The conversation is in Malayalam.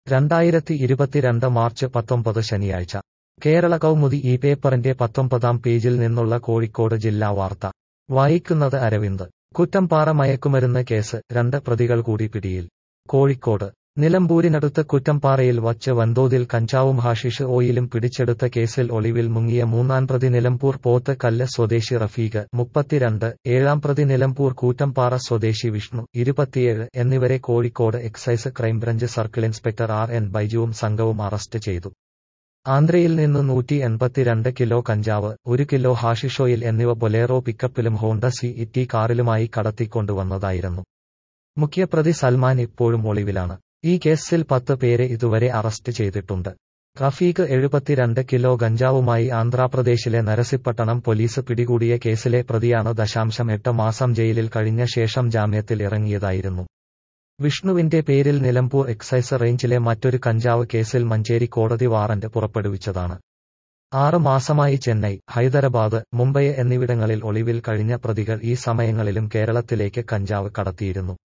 രണ്ടായിരത്തി ഇരുപത്തിരണ്ട് മാർച്ച് പത്തൊമ്പത് ശനിയാഴ്ച കേരള കൗമുദി ഈ പേപ്പറിന്റെ പത്തൊമ്പതാം പേജിൽ നിന്നുള്ള കോഴിക്കോട് ജില്ലാ വാർത്ത വായിക്കുന്നത് അരവിന്ദ് കുറ്റംപാറ മയക്കുമരുന്ന് കേസ് രണ്ട് പ്രതികൾ കൂടി പിടിയിൽ കോഴിക്കോട് നിലമ്പൂരിനടുത്ത് കുറ്റംപാറയിൽ വച്ച് വൻതോതിൽ കഞ്ചാവും ഹാഷിഷ് ഓയിലും പിടിച്ചെടുത്ത കേസിൽ ഒളിവിൽ മുങ്ങിയ മൂന്നാം പ്രതി നിലമ്പൂർ പോത്ത് കല്ല് സ്വദേശി റഫീഖ് മുപ്പത്തിരണ്ട് ഏഴാം പ്രതി നിലമ്പൂർ കൂറ്റംപാറ സ്വദേശി വിഷ്ണു ഇരുപത്തിയേഴ് എന്നിവരെ Kozhikode excise crime branch circle inspector R N ബൈജുവും സംഘവും അറസ്റ്റ് ചെയ്തു ആന്ധ്രയിൽ നിന്ന് നൂറ്റി എൺപത്തിരണ്ട് കിലോ കഞ്ചാവ് ഒരു കിലോ ഹാഷിഷ് ഓയിൽ എന്നിവ ബൊലേറോ പിക്കപ്പിലും ഹോണ്ട സി ഇറ്റി കാറിലുമായി കടത്തിക്കൊണ്ടുവന്നതായിരുന്നു മുഖ്യപ്രതി സൽമാൻ ഇപ്പോഴും ഒളിവിലാണ് ഈ കേസിൽ പത്ത് പേരെ ഇതുവരെ അറസ്റ്റ് ചെയ്തിട്ടുണ്ട് റഫീഖ് എഴുപത്തിരണ്ട് കിലോ ഗഞ്ചാവുമായി ആന്ധ്രാപ്രദേശിലെ നരസിപ്പട്ടണം പോലീസ് പിടികൂടിയ കേസിലെ പ്രതിയാണ് ദശാംശം എട്ട് മാസം ജയിലിൽ കഴിഞ്ഞ ശേഷം ജാമ്യത്തിൽ ഇറങ്ങിയതായിരുന്നു വിഷ്ണുവിന്റെ പേരിൽ നിലമ്പൂർ എക്സൈസ് റേഞ്ചിലെ മറ്റൊരു കഞ്ചാവ് കേസിൽ മഞ്ചേരി കോടതി വാറന്റ് പുറപ്പെടുവിച്ചതാണ് ആറ് മാസമായി ചെന്നൈ ഹൈദരാബാദ് മുംബൈ എന്നിവിടങ്ങളിൽ ഒളിവിൽ കഴിഞ്ഞ പ്രതികൾ ഈ സമയങ്ങളിലും കേരളത്തിലേക്ക് കഞ്ചാവ് കടത്തിയിരുന്നു